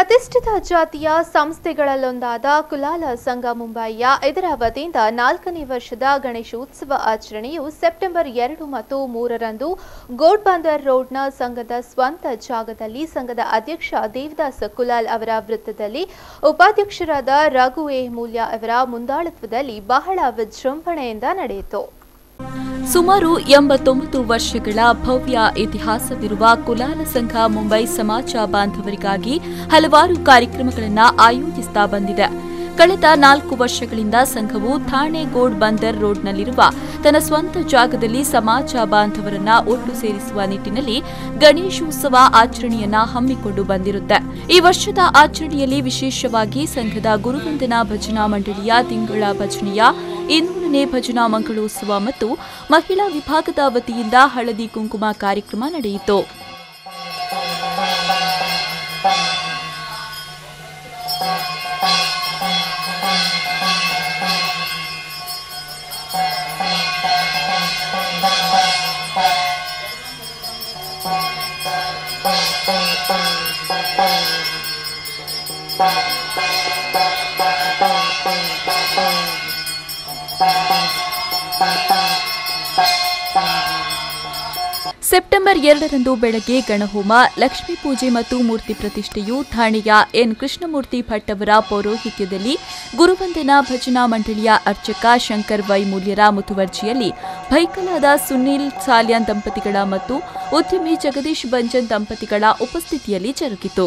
ಪ್ರತಿಷ್ಠಿತ ಜಾತಿಯ ಸಂಸ್ಥೆಗಳಲ್ಲೊಂದಾದ ಕುಲಾಲ ಸಂಘ ಮುಂಬಯಿಯ ಇದರ ವತಿಯಿಂದ ನಾಲ್ಕನೇ ವರ್ಷದ ಗಣೇಶೋತ್ಸವ ಆಚರಣೆಯು ಸೆಪ್ಟೆಂಬರ್ ಎರಡು ಮತ್ತು ಮೂರರಂದು ಗೋಡ್ಬಂದರ್ ರೋಡ್ನ ಸಂಘದ ಸ್ವಂತ ಜಾಗದಲ್ಲಿ ಸಂಘದ ಅಧ್ಯಕ್ಷ ದೇವದಾಸ್ ಕುಲಾಲ್ ಅವರ ವೃತ್ತದಲ್ಲಿ ಉಪಾಧ್ಯಕ್ಷರಾದ ರಘು ಎ ಮೂಲ್ಯ ಅವರ ಮುಂದಾಳತ್ವದಲ್ಲಿ ಬಹಳ ವಿಜೃಂಭಣೆಯಿಂದ ನಡೆಯಿತು ಸುಮಾರು ಎಂಬತ್ತೊಂಬತ್ತು ವರ್ಷಗಳ ಭವ್ಯ ಇತಿಹಾಸವಿರುವ ಕುಲಾಲ ಸಂಘ ಮುಂಬೈ ಸಮಾಜ ಬಾಂಧವರಿಗಾಗಿ ಹಲವಾರು ಕಾರ್ಯಕ್ರಮಗಳನ್ನು ಆಯೋಜಿಸುತ್ತಾ ಬಂದಿದೆ ಕಳೆದ ನಾಲ್ಕು ವರ್ಷಗಳಿಂದ ಸಂಘವು ಥಾಣೆ ಗೋಡ್ ಬಂದರ್ ರೋಡ್ನಲ್ಲಿರುವ ತನ್ನ ಸ್ವಂತ ಜಾಗದಲ್ಲಿ ಸಮಾಜ ಬಾಂಧವರನ್ನ ಒಟ್ಟು ಸೇರಿಸುವ ನಿಟ್ಟಿನಲ್ಲಿ ಗಣೇಶೋತ್ಸವ ಆಚರಣೆಯನ್ನ ಹಮ್ಮಿಕೊಂಡು ಬಂದಿರುತ್ತೆ ಈ ವರ್ಷದ ಆಚರಣೆಯಲ್ಲಿ ವಿಶೇಷವಾಗಿ ಸಂಘದ ಗುರುವಂದನಾ ಭಜನಾ ಮಂಡಳಿಯ ತಿಂಗಳ ಭಜನೆಯ ಇನ್ನೂರನೇ ಭಜನಾ ಮಂಗಳೋತ್ಸವ ಮತ್ತು ಮಹಿಳಾ ವಿಭಾಗದ ವತಿಯಿಂದ ಹಳದಿ ಕುಂಕುಮ ಕಾರ್ಯಕ್ರಮ ನಡೆಯಿತು ಸೆಪ್ಟೆಂಬರ್ ಎರಡರಂದು ಬೆಳಗ್ಗೆ ಗಣಹೋಮ ಲಕ್ಷ್ಮೀ ಪೂಜೆ ಮತ್ತು ಮೂರ್ತಿ ಪ್ರತಿಷ್ಠೆಯು ಥಾಣೆಯ ಎನ್ ಕೃಷ್ಣಮೂರ್ತಿ ಭಟ್ ಅವರ ಪೌರೋಹಿತ್ಯದಲ್ಲಿ ಗುರುವಂದನಾ ಭಜನಾ ಮಂಡಳಿಯ ಅರ್ಚಕ ಶಂಕರ್ ವೈ ಮೂಲ್ಯರ ಮುತುವರ್ಜಿಯಲ್ಲಿ ಭೈಕಲಾದ ಸುನೀಲ್ ಸಾಲ್ಯಾನ್ ದಂಪತಿಗಳ ಮತ್ತು ಉದ್ಯಮಿ ಜಗದೀಶ್ ಬಂಜನ್ ದಂಪತಿಗಳ ಉಪಸ್ಥಿತಿಯಲ್ಲಿ ಜರುಗಿತು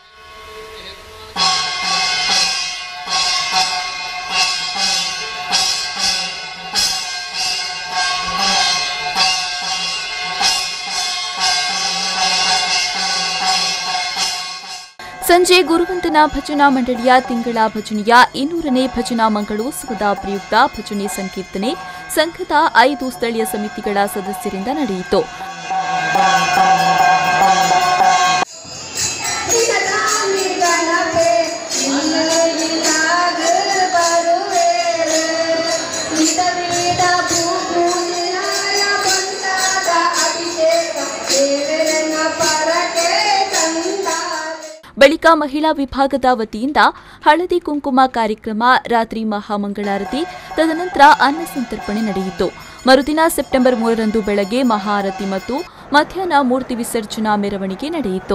ಸಂಜೆ ಗುರುವಂದನಾ ಭಜನಾ ಮಂಡಳಿಯ ತಿಂಗಳ ಭಜನೆಯ ಇನ್ನೂರನೇ ಭಜನಾ ಮಂಗಳೋತ್ಸವದ ಪ್ರಯುಕ್ತ ಭಜನೆ ಸಂಕೀರ್ತನೆ ಸಂಘದ ಐದು ಸ್ಥಳೀಯ ಸಮಿತಿಗಳ ಸದಸ್ಯರಿಂದ ನಡೆಯಿತು ಬಳಿಕ ಮಹಿಳಾ ವಿಭಾಗದ ವತಿಯಿಂದ ಹಳದಿ ಕುಂಕುಮ ಕಾರ್ಯಕ್ರಮ ರಾತ್ರಿ ಮಹಾಮಂಗಳಾರತಿ ತದನಂತರ ಅನ್ನ ಸಂತರ್ಪಣೆ ನಡೆಯಿತು ಮರುದಿನ ಸೆಪ್ಟೆಂಬರ್ ಮೂರರಂದು ಬೆಳಗ್ಗೆ ಮಹಾರತಿ ಮತ್ತು ಮಧ್ಯಾಹ್ನ ಮೂರ್ತಿ ವಿಸರ್ಜನಾ ಮೆರವಣಿಗೆ ನಡೆಯಿತು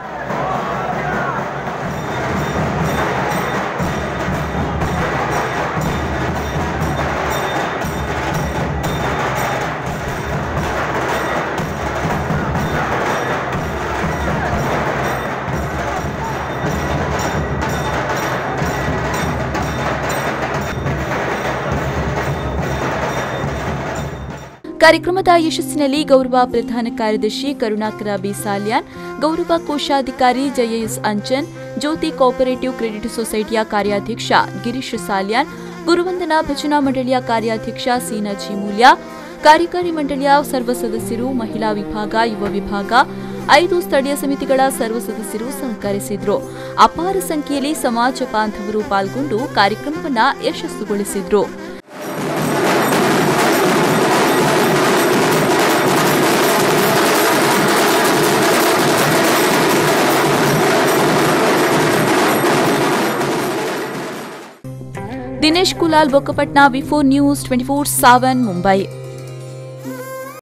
ಕಾರ್ಯಕ್ರಮದ ಯಶಸ್ಸಿನಲ್ಲಿ ಗೌರವ ಪ್ರಧಾನ ಕಾರ್ಯದರ್ಶಿ ಕರುಣಾಕರ ಬಿ ಸಾಲ್ಯಾನ್ ಗೌರವ ಕೋಶಾಧಿಕಾರಿ ಜಯಎಸ್ ಅಂಚನ್ ಜ್ಯೋತಿ ಕೋಪರೇಟಿವ್ ಕ್ರೆಡಿಟ್ ಸೊಸೈಟಿಯ ಕಾರ್ಯಾಧ್ಯಕ್ಷ ಗಿರೀಶ್ ಸಾಲ್ಯಾನ್ ಗುರುವಂದನಾ ಭಜನಾ ಮಂಡಳಿಯ ಕಾರ್ಯಾಧ್ಯಕ್ಷ ಸೀನಾ ಮೂಲ್ಯ ಕಾರ್ಯಕಾರಿ ಮಂಡಳಿಯ ಸರ್ವ ಸದಸ್ಯರು ಮಹಿಳಾ ವಿಭಾಗ ಯುವ ವಿಭಾಗ ಐದು ಸ್ಥಳೀಯ ಸಮಿತಿಗಳ ಸರ್ವ ಸದಸ್ಯರು ಸಹಕರಿಸಿದ್ರು ಅಪಾರ ಸಂಖ್ಯೆಯಲ್ಲಿ ಸಮಾಜ ಬಾಂಧವರು ಪಾಲ್ಗೊಂಡು ಕಾರ್ಯಕ್ರಮವನ್ನು ಯಶಸ್ಸುಗೊಳಿಸಿದ್ರು Dinesh Kulal Bokkapatna V four news twenty four seven Mumbai